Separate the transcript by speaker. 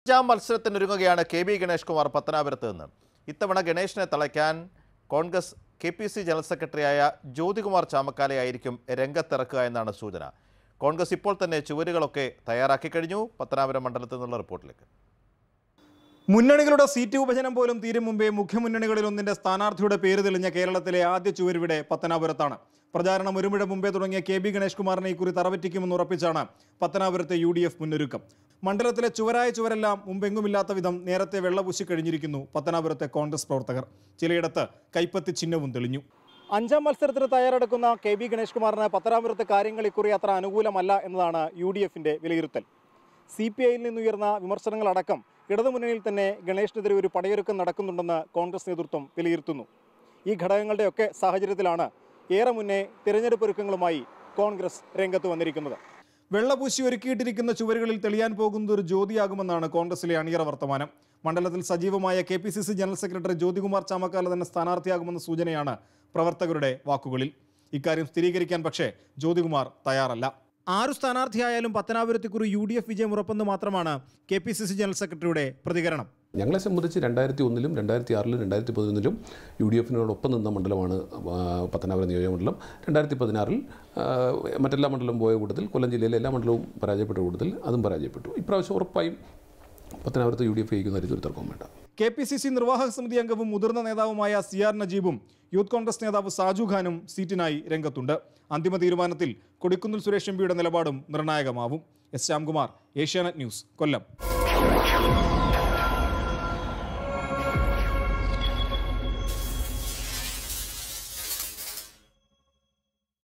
Speaker 1: അഞ്ചാം മത്സരത്തിനൊരുങ്ങുകയാണ് K B Ganesh Kumar പത്തനാപുരത്ത് നിന്ന് ഇത്തവണ ഗണേഷിനെ തളയ്ക്കാൻ Congress K P C general സെക്രട്ടറിയായ ജ്യോതികുമാർ ചാമക്കാലയായിരിക്കും രംഗത്തിറക്കുക എന്നാണ് സൂചന കോൺഗ്രസ് ഇപ്പോൾ തന്നെ ചുവരുകളൊക്കെ തയ്യാറാക്കി കഴിഞ്ഞു പത്തനാപുരം മണ്ഡലത്തിൽ നിന്നുള്ള റിപ്പോർട്ടിലേക്ക്
Speaker 2: മുന്നണികളുടെ സീറ്റ് വിഭജനം പോലും തീരും മുമ്പേ മുഖ്യമുന്നണികളിൽ ഒന്നിന്റെ സ്ഥാനാർത്ഥിയുടെ പേര് തെളിഞ്ഞ കേരളത്തിലെ ആദ്യ ചുവരിവിടെ പത്തനാപുരത്താണ് പ്രചാരണം ഒരുമിട മുമ്പേ തുടങ്ങിയ കെ ബി ഗണേഷ് കുമാറിനെ ഇക്കുറി തറപറ്റിക്കുമെന്ന് ഉറപ്പിച്ചാണ് പത്തനാപുരത്തെ യു ഡി എഫ് മുന്നൊരുക്കം മണ്ഡലത്തിലെ ചുവരായ ചുവരെല്ലാം മുമ്പെങ്ങുമില്ലാത്ത വിധം നേരത്തെ വെള്ളപൂശി കഴിഞ്ഞിരിക്കുന്നു പത്തനാപുരത്തെ കോൺഗ്രസ് പ്രവർത്തകർ ചിലയിടത്ത് കൈപ്പത്തി ചിഹ്നവും തെളിഞ്ഞു അഞ്ചാം മത്സരത്തിന് തയ്യാറെടുക്കുന്ന കെ ബി ഗണേഷ് കുമാറിന് പത്തനാപുരത്തെ കാര്യങ്ങൾ ഇക്കുറി അത്ര അനുകൂലമല്ല എന്നതാണ് യു ഡി എഫിന്റെ വിലയിരുത്തൽ സി പി ഐയിൽ നിന്നുയർന്ന വിമർശനങ്ങളടക്കം ഇടതുമുന്നണിയിൽ തന്നെ ഗണേഷിനെതിരെ ഒരു പടയൊരുക്കം നടക്കുന്നുണ്ടെന്ന് കോൺഗ്രസ് നേതൃത്വം വിലയിരുത്തുന്നു ഈ ഘടകങ്ങളുടെയൊക്കെ സാഹചര്യത്തിലാണ് ഏറെ മുന്നേ തിരഞ്ഞെടുപ്പ് ഒരുക്കങ്ങളുമായി കോൺഗ്രസ് രംഗത്ത് വന്നിരിക്കുന്നത് വെള്ളപൂശി ഒരുക്കിയിട്ടിരിക്കുന്ന ചുവരുകളിൽ തെളിയാൻ പോകുന്നത് ഒരു ജ്യോതിയാകുമെന്നാണ് കോൺഗ്രസിലെ അണിയറ വർത്തമാനം മണ്ഡലത്തിൽ സജീവമായ K P C C general secretary Jyothikumar Chamakkala തന്നെ സ്ഥാനാർത്ഥിയാകുമെന്ന സൂചനയാണ് പ്രവർത്തകരുടെ വാക്കുകളിൽ ഇക്കാര്യം സ്ഥിരീകരിക്കാൻ പക്ഷേ ജ്യോതികുമാർ തയ്യാറല്ല ആരു സ്ഥാനാർത്ഥിയായാലും പത്തനാപുരത്തിക്കുറി യു ഡി എഫ് വിജയം ഉറപ്പെന്ന് മാത്രമാണ് K P C C general സെക്രട്ടറിയുടെ പ്രതികരണം
Speaker 3: ഞങ്ങളെ സംബന്ധിച്ച് രണ്ടായിരത്തി ഒന്നിലും രണ്ടായിരത്തി ആറിലും രണ്ടായിരത്തി പതിനൊന്നിലും യു ഡി എഫിനോടൊപ്പം നിന്ന മണ്ഡലമാണ് ആ, പത്തനാപുരം നിയോജകമണ്ഡലം രണ്ടായിരത്തി പതിനാറിൽ ആ, മറ്റെല്ലാ മണ്ഡലവും പോയ കൂട്ടത്തിൽ കൊല്ലം ജില്ലയിലെ എല്ലാ മണ്ഡലവും പരാജയപ്പെട്ട കൂട്ടത്തിൽ അതും പരാജയപ്പെട്ടു ഇപ്രാവശ്യം ഉറപ്പായും പത്തനാപുരത്ത് യു ഡി എഫ് ജയിക്കുന്ന കാര്യത്തിൽ ഒരു തർക്കവും വേണ്ട
Speaker 2: കെ പി സി സി നിർവാഹക സമിതി അംഗവും മുതിർന്ന നേതാവുമായ സി ആർ നജീബും യൂത്ത് കോൺഗ്രസ് നേതാവ് സാജു ഖാനും സീറ്റിനായി രംഗത്തുണ്ട് അന്തിമ തീരുമാനത്തിൽ കൊടിക്കുന്നിൽ സുരേഷ് എംപിയുടെ നിലപാടും നിർണായകമാവും എസ് ശ്യാംകുമാർ ഏഷ്യാനെറ്റ് ന്യൂസ് കൊല്ലം